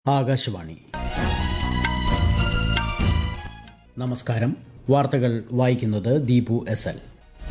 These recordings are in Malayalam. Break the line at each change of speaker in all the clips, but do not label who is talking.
ആകാശവാണി നമസ്കാരം വാർത്തകൾ വായിക്കുന്നത് ദീപു എസ് എൽ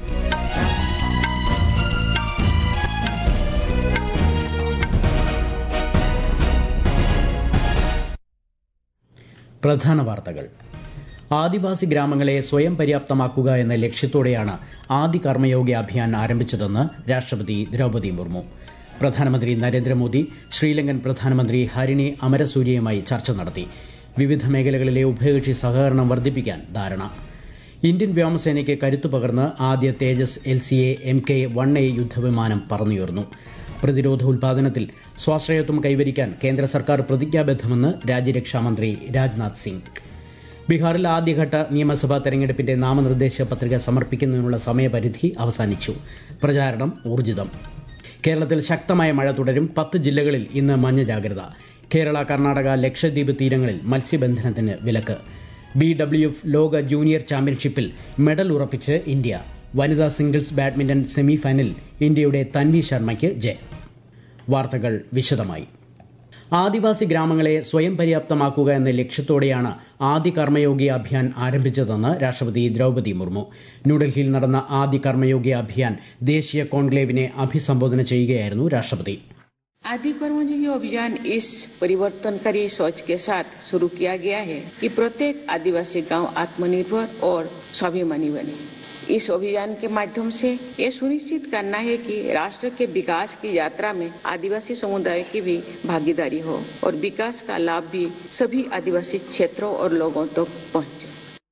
പ്രധാന വാർത്തകൾ ആദിവാസി ഗ്രാമങ്ങളെ സ്വയം പര്യാപ്തമാക്കുക എന്ന ലക്ഷ്യത്തോടെയാണ് ആദി കർമ്മയോഗി അഭിയാൻ ആരംഭിച്ചതെന്ന് രാഷ്ട്രപതി ദ്രൌപദി മുർമു പ്രധാനമന്ത്രി നരേന്ദ്രമോദി ശ്രീലങ്കൻ പ്രധാനമന്ത്രി ഹരിണി അമരസൂര്യയുമായി ചർച്ച നടത്തി വിവിധ മേഖലകളിലെ ഉഭയകക്ഷി സഹകരണം വർദ്ധിപ്പിക്കാൻ ധാരണ ഇന്ത്യൻ വ്യോമസേനയ്ക്ക് കരുത്തു പകർന്ന് ആദ്യ Tejas L C A M K one A യുദ്ധവിമാനം പറന്നുയർന്നു പ്രതിരോധ ഉൽപാദനത്തിൽ സ്വാശ്രയത്വം കൈവരിക്കാൻ കേന്ദ്ര സർക്കാർ പ്രതിജ്ഞാബദ്ധമെന്ന് രാജ്യരക്ഷാമന്ത്രി രാജ്നാഥ് സിംഗ് ബീഹാറിൽ ആദ്യഘട്ട നിയമസഭാ തെരഞ്ഞെടുപ്പിന്റെ നാമനിർദ്ദേശ പത്രിക സമർപ്പിക്കുന്നതിനുള്ള സമയപരിധി അവസാനിച്ചു പ്രചാരണം ഊർജിതം കേരളത്തിൽ ശക്തമായ മഴ തുടരും പത്ത് ജില്ലകളിൽ ഇന്ന് മഞ്ഞ ജാഗ്രത കേരള കർണാടക ലക്ഷദ്വീപ് തീരങ്ങളിൽ മത്സ്യബന്ധനത്തിന് വിലക്ക് ബി ഡബ്ല്യു എഫ് ലോക ജൂനിയർ ചാമ്പ്യൻഷിപ്പിൽ മെഡൽ ഉറപ്പിച്ച് ഇന്ത്യ വനിതാ സിംഗിൾസ് ബാഡ്മിന്റൺ സെമിഫൈനലിൽ ഇന്ത്യയുടെ തൻവി ശർമ്മയ്ക്ക് ജയം വാർത്തകൾ വിശദമായി ആദിവാസി ഗ്രാമങ്ങളെ സ്വയം പര്യാപ്തമാക്കുക എന്ന ലക്ഷ്യത്തോടെയാണ് ആദി കർമ്മയോഗി അഭിയാൻ ആരംഭിച്ചതെന്ന് രാഷ്ട്രപതി ദ്രൌപദി മുർമു ന്യൂഡൽഹിയിൽ നടന്ന ആദി കർമ്മയോഗി അഭിയാൻ ദേശീയ കോൺക്ലേവിനെ അഭിസംബോധന ചെയ്യുകയായിരുന്നു രാഷ്ട്രപതി
आदि कर्मयोगी अभियान इस परिवर्तनकारी सोच के साथ शुरू किया गया है कि प्रत्येक आदिवासी गांव आत्मनिर्भर और स्वाभिमानी बने इस अभियान के माध्यम से ये सुनिश्चित करना है कि राष्ट्र के विकास की यात्रा में आदिवासी समुदाय की भी भागीदारी हो और विकास का लाभ भी सभी आदिवासी क्षेत्रों और लोगों तक पहुंचे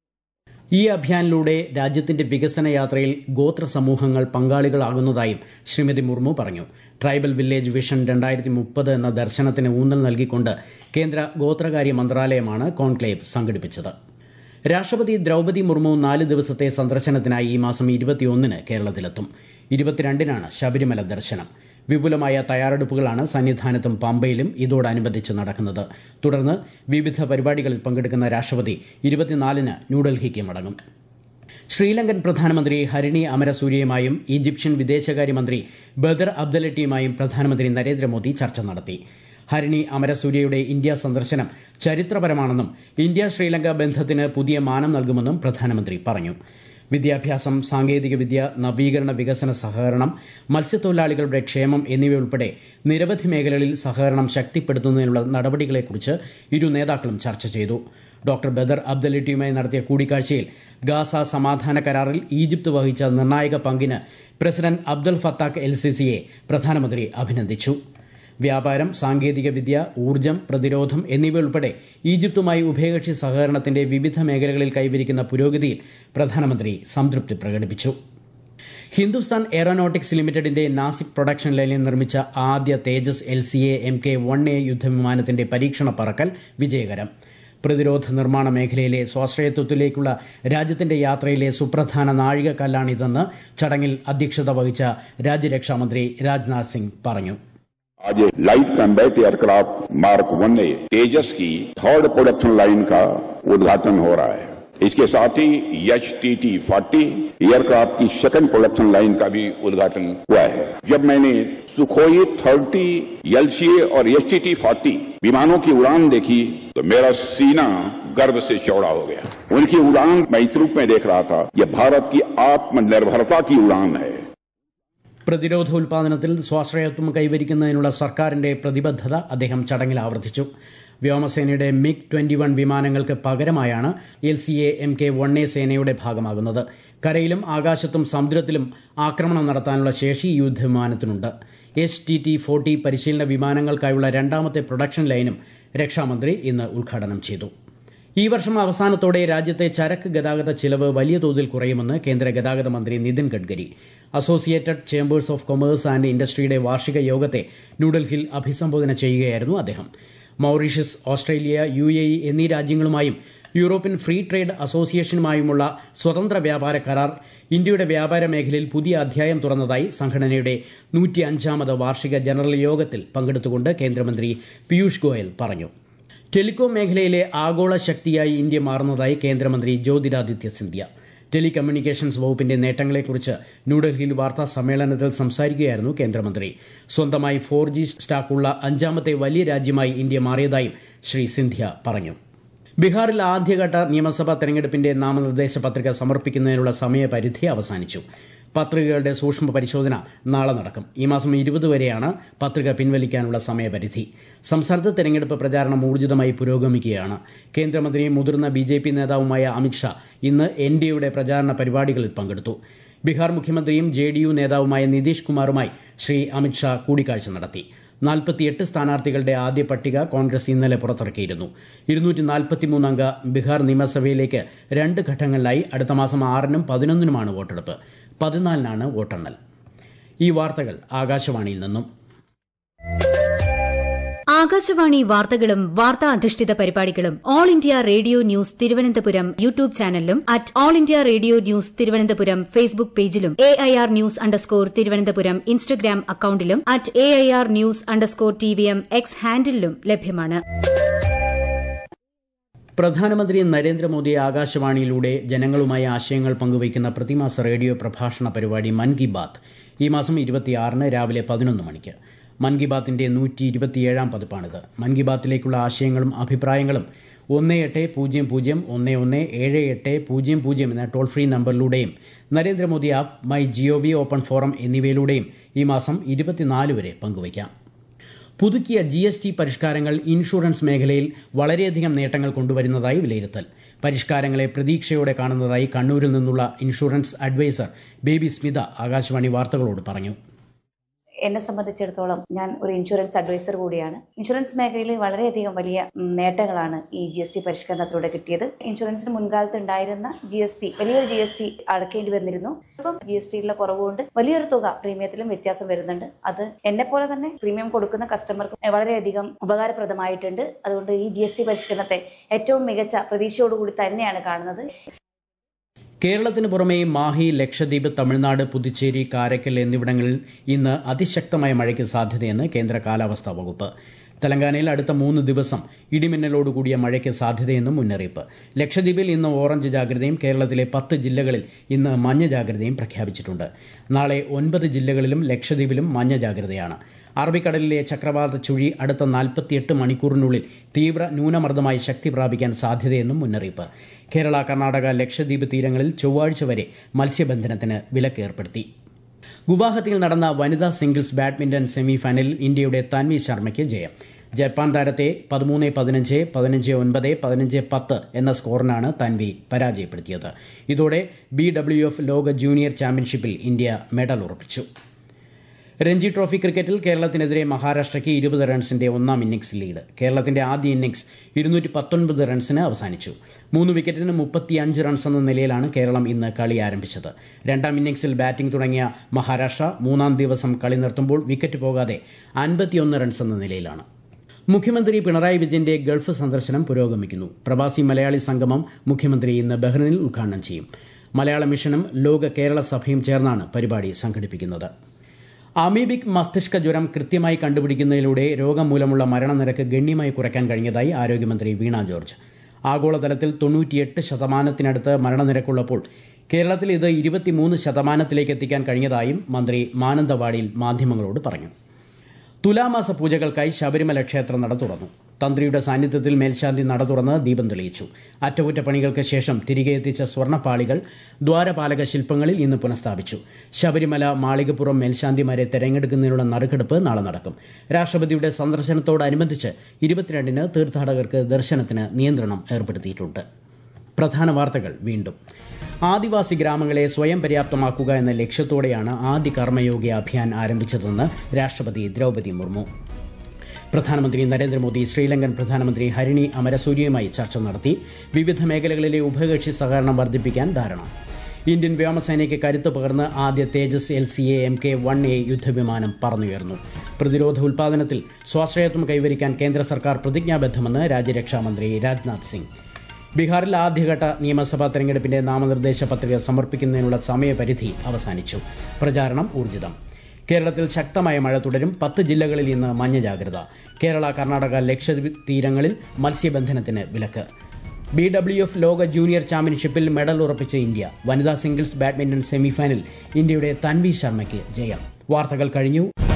ഈ അഭിയാനിലൂടെ രാജ്യത്തിന്റെ വികസന യാത്രയിൽ ഗോത്ര സമൂഹങ്ങൾ പങ്കാളികളാകുന്നതായും ശ്രീമതി മുർമു പറഞ്ഞു ട്രൈബൽ വില്ലേജ് വിഷൻ രണ്ടായിരത്തി മുപ്പത് എന്ന ദർശനത്തിന് ഊന്നൽ നൽകിക്കൊണ്ട് കേന്ദ്ര ഗോത്രകാര്യ മന്ത്രാലയമാണ് കോൺക്ലേവ് സംഘടിപ്പിച്ചത് രാഷ്ട്രപതി ദ്രൌപദി മുർമു നാല് ദിവസത്തെ സന്ദർശനത്തിനായി ഈ മാസം ഇരുപത്തിയൊന്നിന് കേരളത്തിലെത്തും ഇരുപത്തിരണ്ടിനാണ് ശബരിമല ദർശനം വിപുലമായ തയ്യാറെടുപ്പുകളാണ് സന്നിധാനത്തും പമ്പയിലും ഇതോടനുബന്ധിച്ച് നടക്കുന്നത് തുടർന്ന് വിവിധ പരിപാടികളിൽ പങ്കെടുക്കുന്ന രാഷ്ട്രപതി ഇരുപത്തിനാലിന് ന്യൂഡൽഹിക്ക് മടങ്ങും ശ്രീലങ്കൻ പ്രധാനമന്ത്രി ഹരിണി അമരസൂര്യയുമായും ഈജിപ്ഷ്യൻ വിദേശകാര്യമന്ത്രി ബദർ അബ്ദലട്ടിയുമായും പ്രധാനമന്ത്രി നരേന്ദ്രമോദി ചർച്ച നടത്തി ഹരിണി അമരസൂര്യയുടെ ഇന്ത്യ സന്ദർശനം ചരിത്രപരമാണെന്നും ഇന്ത്യ ശ്രീലങ്ക ബന്ധത്തിന് പുതിയ മാനം നൽകുമെന്നും പ്രധാനമന്ത്രി പറഞ്ഞു വിദ്യാഭ്യാസം സാങ്കേതികവിദ്യ നവീകരണ വികസന സഹകരണം മത്സ്യത്തൊഴിലാളികളുടെ ക്ഷേമം എന്നിവയുൾപ്പെടെ നിരവധി മേഖലകളിൽ സഹകരണം ശക്തിപ്പെടുത്തുന്നതിനുള്ള നടപടികളെക്കുറിച്ച് ഇരു നേതാക്കളും ചർച്ച ചെയ്തു ഡോക്ടർ ബദർ അബ്ദലിറ്റിയുമായി നടത്തിയ കൂടിക്കാഴ്ചയിൽ ഗാസ സമാധാന കരാറിൽ ഈജിപ്ത് വഹിച്ച നിർണായക പങ്കിന് പ്രസിഡന്റ് അബ്ദുൽ ഫത്താഖ് എൽ സിസിയെ പ്രധാനമന്ത്രി അഭിനന്ദിച്ചു വ്യാപാരം സാങ്കേതികവിദ്യ ഊർജ്ജം പ്രതിരോധം എന്നിവയുൾപ്പെടെ ഈജിപ്തുമായി ഉഭയകക്ഷി സഹകരണത്തിന്റെ വിവിധ മേഖലകളിൽ കൈവരിക്കുന്ന പുരോഗതിയിൽ പ്രധാനമന്ത്രി സംതൃപ്തി പ്രകടിപ്പിച്ചു ഹിന്ദുസ്ഥാൻ എയറോനോട്ടിക്സ് ലിമിറ്റഡിന്റെ നാസിക് പ്രൊഡക്ഷൻ ലൈനിൽ നിർമ്മിച്ച ആദ്യ Tejas L C A M K one A യുദ്ധവിമാനത്തിന്റെ പരീക്ഷണ പറക്കൽ വിജയകരം പ്രതിരോധ നിർമ്മാണ മേഖലയിലെ സ്വാശ്രയത്വത്തിലേക്കുള്ള രാജ്യത്തിന്റെ യാത്രയിലെ സുപ്രധാന നാഴികക്കല്ലാണിതെന്ന് ചടങ്ങിൽ അധ്യക്ഷത വഹിച്ച രാജ്യരക്ഷാമന്ത്രി രാജ്നാഥ് സിംഗ് പറഞ്ഞു
आज light combat aircraft mark one A Tejas की थर्ड प्रोडक्शन लाइन का उद्घाटन हो रहा है इसके साथ ही H T T forty aircraft की सेकंड प्रोडक्शन लाइन का भी उद्घाटन हुआ है जब मैंने सुखोई थर्टी एलसीए और एच टी टी फोर्टी विमानों की उड़ान देखी तो मेरा सीना गर्व से चौड़ा हो गया उनकी उड़ान मैं इस रूप में देख रहा था यह भारत की आत्मनिर्भरता की उड़ान है
പ്രതിരോധ ഉൽപാദനത്തിൽ സ്വാശ്രയത്വം കൈവരിക്കുന്നതിനുള്ള സർക്കാരിന്റെ പ്രതിബദ്ധത അദ്ദേഹം ചടങ്ങിൽ ആവർത്തിച്ചു വ്യോമസേനയുടെ മിഗ് ട്വന്റി വൺ വിമാനങ്ങൾക്ക് പകരമായാണ് L C A M K one A സേനയുടെ ഭാഗമാകുന്നത് കരയിലും ആകാശത്തും സമുദ്രത്തിലും ആക്രമണം നടത്താനുള്ള ശേഷി ഈ യുദ്ധവിമാനത്തിനുണ്ട് എച്ച് ടി ടി ഫോർട്ടി പരിശീലന വിമാനങ്ങൾക്കായുള്ള രണ്ടാമത്തെ പ്രൊഡക്ഷൻ ലൈനും രക്ഷാമന്ത്രി ഇന്ന് ഉദ്ഘാടനം ചെയ്തു ഈ വർഷം അവസാനത്തോടെ രാജ്യത്തെ ചരക്ക് ഗതാഗത ചിലവ് വലിയ തോതിൽ കുറയുമെന്ന് കേന്ദ്ര ഗതാഗത മന്ത്രി Nitin Gadkari associated chambers of commerce and ഇൻഡസ്ട്രിയുടെ വാർഷിക യോഗത്തെ ന്യൂഡൽഹിയിൽ അഭിസംബോധന ചെയ്യുകയായിരുന്നു അദ്ദേഹം Mauritius Australia U A E എന്നീ രാജ്യങ്ങളുമായും യൂറോപ്യൻ ഫ്രീ ട്രേഡ് അസോസിയേഷനുമായുമുള്ള സ്വതന്ത്ര വ്യാപാര കരാർ ഇന്ത്യയുടെ വ്യാപാര മേഖലയിൽ പുതിയ അധ്യായം തുറന്നതായി സംഘടനയുടെ നൂറ്റി അഞ്ചാമത് വാർഷിക ജനറൽ യോഗത്തിൽ പങ്കെടുത്തുകൊണ്ട് കേന്ദ്രമന്ത്രി പീയൂഷ് ഗോയൽ പറഞ്ഞു ടെലികോം മേഖലയിലെ ആഗോള ശക്തിയായി ഇന്ത്യ മാറുന്നതായി കേന്ദ്രമന്ത്രി ജ്യോതിരാദിത്യ സിന്ധ്യ ടെലികമ്മ്യൂണിക്കേഷൻസ് വകുപ്പിന്റെ നേട്ടങ്ങളെക്കുറിച്ച് ന്യൂഡൽഹിയിൽ വാർത്താ സമ്മേളനത്തിൽ സംസാരിക്കുകയായിരുന്നു കേന്ദ്രമന്ത്രി സ്വന്തമായി ഫോർ ജി സ്റ്റാക്കുള്ള അഞ്ചാമത്തെ വലിയ രാജ്യമായി ഇന്ത്യ മാറിയതായും ശ്രീ സിന്ധ്യ പറഞ്ഞു ബീഹാറിൽ ആദ്യഘട്ട നിയമസഭാ തെരഞ്ഞെടുപ്പിന്റെ നാമനിർദ്ദേശ പത്രിക സമർപ്പിക്കുന്നതിനുള്ള സമയപരിധി അവസാനിച്ചു പത്രികകളുടെ സൂക്ഷ്മ പരിശോധന നാളെ നടക്കും ഈ മാസം ഇരുപത് വരെയാണ് പത്രിക പിൻവലിക്കാനുള്ള സമയപരിധി സംസ്ഥാനത്ത് തെരഞ്ഞെടുപ്പ് പ്രചാരണം ഊർജിതമായി പുരോഗമിക്കുകയാണ് കേന്ദ്രമന്ത്രിയും മുതിർന്ന ബി ജെ പി നേതാവുമായ അമിത്ഷാ ഇന്ന് എൻ ഡി എയുടെ പ്രചാരണ പരിപാടികളിൽ പങ്കെടുത്തു ബീഹാർ മുഖ്യമന്ത്രിയും ജെ ഡി യു നേതാവുമായ നിതീഷ് കുമാറുമായി ശ്രീ അമിത്ഷാ കൂടിക്കാഴ്ച നടത്തി നാൽപ്പത്തിയെട്ട് സ്ഥാനാർത്ഥികളുടെ ആദ്യ പട്ടിക കോൺഗ്രസ് ഇന്നലെ പുറത്തിറക്കിയിരുന്നു ഇരുന്നൂറ്റി നാൽപ്പത്തിമൂന്നംഗ ബീഹാർ നിയമസഭയിലേക്ക് രണ്ട് ഘട്ടങ്ങളിലായി അടുത്ത മാസം ആറിനും പതിനൊന്നിനുമാണ് വോട്ടെടുപ്പ് പതിനാലിനാണ് വോട്ടെണ്ണൽ ഈ വാർത്തകൾ ആകാശവാണിയിൽ നിന്നും
ആകാശവാണി വാർത്തകളും വാർത്താ അധിഷ്ഠിത പരിപാടികളും all India radio news Thiruvananthapuram YouTube ചാനലിലും at all India radio news Thiruvananthapuram Facebook പേജിലും A I R news underscore Thiruvananthapuram Instagram അക്കൌണ്ടിലും at A I R news underscore T V M X ഹാൻഡിലും ലഭ്യമാണ്
പ്രധാനമന്ത്രി നരേന്ദ്രമോദി ആകാശവാണിയിലൂടെ ജനങ്ങളുമായി ആശയങ്ങൾ പങ്കുവയ്ക്കുന്ന പ്രതിമാസ റേഡിയോ പ്രഭാഷണ പരിപാടി മൻ കി ബാത്ത് ഈ മാസം ഇരുപത്തിയാറിന് രാവിലെ പതിനൊന്ന് മണിക്ക് മൻ കി ബാത്തിന്റെ നൂറ്റി ഇരുപത്തിയേഴാം പതിപ്പാണിത് മൻ കി ബാത്തിലേക്കുള്ള ആശയങ്ങളും അഭിപ്രായങ്ങളും ഒന്ന് എട്ട് പൂജ്യം പൂജ്യം ഒന്ന് ഒന്ന് ഏഴ് എട്ട് പൂജ്യം പൂജ്യം എന്ന ടോൾ ഫ്രീ നമ്പറിലൂടെയും Narendra Modi app my GOV open forum എന്നിവയിലൂടെയും ഈ മാസം ഇരുപത്തിനാല് വരെ പങ്കുവയ്ക്കാം പുതുക്കിയ ജി എസ് ടി പരിഷ്കാരങ്ങൾ ഇൻഷുറൻസ് മേഖലയിൽ വളരെയധികം നേട്ടങ്ങൾ കൊണ്ടുവരുന്നതായി വിലയിരുത്തൽ പരിഷ്കാരങ്ങളെ പ്രതീക്ഷയോടെ കാണുന്നതായി കണ്ണൂരിൽ നിന്നുള്ള ഇൻഷുറൻസ് അഡ്വൈസർ ബേബി സ്മിത ആകാശവാണി വാർത്തകളോട് പറഞ്ഞു
എന്നെ സംബന്ധിച്ചിടത്തോളം ഞാൻ ഒരു ഇൻഷുറൻസ് അഡ്വൈസർ കൂടിയാണ് ഇൻഷുറൻസ് മേഖലയിൽ വളരെയധികം വലിയ നേട്ടങ്ങളാണ് ഈ ജി എസ് ടി പരിഷ്കരണത്തിലൂടെ കിട്ടിയത് ഇൻഷുറൻസിന് മുൻകാലത്ത് ഉണ്ടായിരുന്ന ജി എസ് ടി വലിയൊരു ജി എസ് ടി അടക്കേണ്ടി വന്നിരുന്നു ഇപ്പം ജി എസ് ടിയിലെ കുറവുകൊണ്ട് വലിയൊരു തുക പ്രീമിയത്തിലും വ്യത്യാസം വരുന്നുണ്ട് അത് എന്നെ പോലെ തന്നെ പ്രീമിയം കൊടുക്കുന്ന കസ്റ്റമർക്ക് വളരെയധികം ഉപകാരപ്രദമായിട്ടുണ്ട് അതുകൊണ്ട് ഈ ജി എസ് ടി പരിഷ്കരണത്തെ ഏറ്റവും മികച്ച പ്രതീക്ഷയോടുകൂടി തന്നെയാണ് കാണുന്നത്
കേരളത്തിന് പുറമെ മാഹി ലക്ഷദ്വീപ് തമിഴ്നാട് പുതുച്ചേരി കാരക്കൽ എന്നിവിടങ്ങളിൽ ഇന്ന് അതിശക്തമായ മഴയ്ക്ക് സാധ്യതയെന്ന് കേന്ദ്ര കാലാവസ്ഥാ വകുപ്പ് തെലങ്കാനയിൽ അടുത്ത മൂന്ന് ദിവസം ഇടിമിന്നലോടുകൂടിയ മഴയ്ക്ക് സാധ്യതയെന്നും മുന്നറിയിപ്പ് ലക്ഷദ്വീപിൽ ഇന്ന് ഓറഞ്ച് ജാഗ്രതയും കേരളത്തിലെ പത്ത് ജില്ലകളിൽ ഇന്ന് മഞ്ഞ ജാഗ്രതയും പ്രഖ്യാപിച്ചിട്ടുണ്ട് നാളെ ഒൻപത് ജില്ലകളിലും ലക്ഷദ്വീപിലും മഞ്ഞ ജാഗ്രതയാണ് അറബിക്കടലിലെ ചക്രവാത ചുഴി അടുത്ത നാൽപ്പത്തിയെട്ട് മണിക്കൂറിനുള്ളിൽ തീവ്ര ന്യൂനമർദ്ദമായി ശക്തി പ്രാപിക്കാൻ സാധ്യതയെന്നും മുന്നറിയിപ്പ് കേരള കർണാടക ലക്ഷദ്വീപ് തീരങ്ങളിൽ ചൊവ്വാഴ്ച വരെ മത്സ്യബന്ധനത്തിന് വിലക്ക് ഏർപ്പെടുത്തി ഗുവാഹത്തിയിൽ നടന്ന വനിതാ സിംഗിൾസ് ബാഡ്മിന്റൺ സെമി ഫൈനലിൽ ഇന്ത്യയുടെ തൻവി ശർമ്മയ്ക്ക് ജയം ജപ്പാൻ താരത്തെ പതിമൂന്ന് പതിനഞ്ച് പതിനഞ്ച് ഒൻപത് പതിനഞ്ച് പത്ത് എന്ന സ്കോറിനാണ് തൻവി പരാജയപ്പെടുത്തിയത് ഇതോടെ ബി ഡബ്ല്യു എഫ് ലോക ജൂനിയർ ചാമ്പ്യൻഷിപ്പിൽ ഇന്ത്യ മെഡൽ ഉറപ്പിച്ചു രഞ്ജി ട്രോഫി ക്രിക്കറ്റിൽ കേരളത്തിനെതിരെ മഹാരാഷ്ട്രയ്ക്ക് ഇരുപത് റൺസിന്റെ ഒന്നാം ഇന്നിംഗ്സ് ലീഡ് കേരളത്തിന്റെ ആദ്യ ഇന്നിംഗ്സ് ഇരുന്നൂറ്റി പത്തൊൻപത് റൺസിന് അവസാനിച്ചു മൂന്ന് വിക്കറ്റിന് മുപ്പത്തിയഞ്ച് റൺസ് എന്ന നിലയിലാണ് കേരളം ഇന്ന് കളി ആരംഭിച്ചത് രണ്ടാം ഇന്നിംഗ്സിൽ ബാറ്റിംഗ് തുടങ്ങിയ മഹാരാഷ്ട്ര മൂന്നാം ദിവസം കളി നിർത്തുമ്പോൾ വിക്കറ്റ് പോകാതെ അൻപത്തിയൊന്ന് റൺസ് എന്ന നിലയിലാണ് മുഖ്യമന്ത്രി പിണറായി വിജയന്റെ ഗൾഫ് സന്ദർശനം പുരോഗമിക്കുന്നു പ്രവാസി മലയാളി സംഗമം മുഖ്യമന്ത്രി ഇന്ന് ബഹ്റിനിൽ ഉദ്ഘാടനം ചെയ്യും മലയാള മിഷനും ലോക കേരള സഭയും ചേർന്നാണ് പരിപാടി സംഘടിപ്പിക്കുന്നത് അമീബിക് മസ്തിഷ്ക ജ്വരം കൃത്യമായി കണ്ടുപിടിക്കുന്നതിലൂടെ രോഗം മൂലമുള്ള മരണനിരക്ക് ഗണ്യമായി കുറയ്ക്കാൻ കഴിഞ്ഞതായി ആരോഗ്യമന്ത്രി വീണ ജോർജ് ആഗോളതലത്തിൽ തൊണ്ണൂറ്റിയെട്ട് ശതമാനത്തിനടുത്ത് മരണനിരക്കുള്ളപ്പോൾ കേരളത്തിൽ ഇത് ഇരുപത്തിമൂന്ന് ശതമാനത്തിലേക്ക് എത്തിക്കാൻ കഴിഞ്ഞതായും മന്ത്രി മാനന്തവാടിയിൽ മാധ്യമങ്ങളോട് പറഞ്ഞു തുലാമാസ പൂജകൾക്കായി ശബരിമല ക്ഷേത്രം നട തുറന്നു തന്ത്രിയുടെ സാന്നിധ്യത്തിൽ മേൽശാന്തി നട തുറന്ന് ദീപം തെളിയിച്ചു അറ്റകുറ്റപ്പണികൾക്ക് ശേഷം തിരികെ എത്തിച്ച സ്വർണ്ണപ്പാളികൾ ദ്വാരപാലക ശില്പങ്ങളിൽ ഇന്ന് പുനഃസ്ഥാപിച്ചു ശബരിമല മാളികപ്പുറം മേൽശാന്തിമാരെ തെരഞ്ഞെടുക്കുന്നതിനുള്ള നറുക്കെടുപ്പ് നാളെ നടക്കും രാഷ്ട്രപതിയുടെ സന്ദർശനത്തോടനുബന്ധിച്ച് ഇരുപത്തിരണ്ടിന് തീർത്ഥാടകർക്ക് ദർശനത്തിന് നിയന്ത്രണം ഏർപ്പെടുത്തിയിട്ടുണ്ട് പ്രധാന വാർത്തകൾ വീണ്ടും ആദിവാസി ഗ്രാമങ്ങളെ സ്വയം പര്യാപ്തമാക്കുക എന്ന ലക്ഷ്യത്തോടെയാണ് ആദി കർമ്മയോഗി അഭിയാൻ ആരംഭിച്ചതെന്ന് രാഷ്ട്രപതി ദ്രൗപദി മുർമു പ്രധാനമന്ത്രി നരേന്ദ്രമോദി ശ്രീലങ്കൻ പ്രധാനമന്ത്രി ഹരിണി അമരസൂര്യയുമായി ചർച്ച നടത്തി വിവിധ മേഖലകളിലെ ഉഭയകക്ഷി സഹകരണം വർദ്ധിപ്പിക്കാൻ ധാരണ ഇന്ത്യൻ വ്യോമസേനയ്ക്ക് കരുത്ത് പകർന്ന് ആദ്യ Tejas L C A M K one A യുദ്ധവിമാനം പറന്നുയർന്നു പ്രതിരോധ ഉൽപാദനത്തിൽ സ്വാശ്രയത്വം കൈവരിക്കാൻ കേന്ദ്ര സർക്കാർ പ്രതിജ്ഞാബദ്ധമെന്ന് രാജ്യരക്ഷാമന്ത്രി രാജ്നാഥ് സിംഗ് ബീഹാറിൽ ആദ്യഘട്ട നിയമസഭാ തെരഞ്ഞെടുപ്പിന്റെ നാമനിർദ്ദേശ പത്രിക സമർപ്പിക്കുന്നതിനുള്ള സമയപരിധി അവസാനിച്ചു പ്രചാരണം ഊർജിതം കേരളത്തിൽ ശക്തമായ മഴ തുടരും പത്ത് ജില്ലകളിൽ ഇന്ന് മഞ്ഞ ജാഗ്രത കേരള കർണാടക ലക്ഷദ്വീപ് തീരങ്ങളിൽ മത്സ്യബന്ധനത്തിന് വിലക്ക് ബി ഡബ്ല്യു എഫ് ലോക ജൂനിയർ ചാമ്പ്യൻഷിപ്പിൽ മെഡൽ ഉറപ്പിച്ച ഇന്ത്യ വനിതാ സിംഗിൾസ് ബാഡ്മിന്റൺ സെമിഫൈനൽ ഇന്ത്യയുടെ തൻവി ശർമ്മയ്ക്ക് ജയം വാർത്തകൾ കഴിഞ്ഞു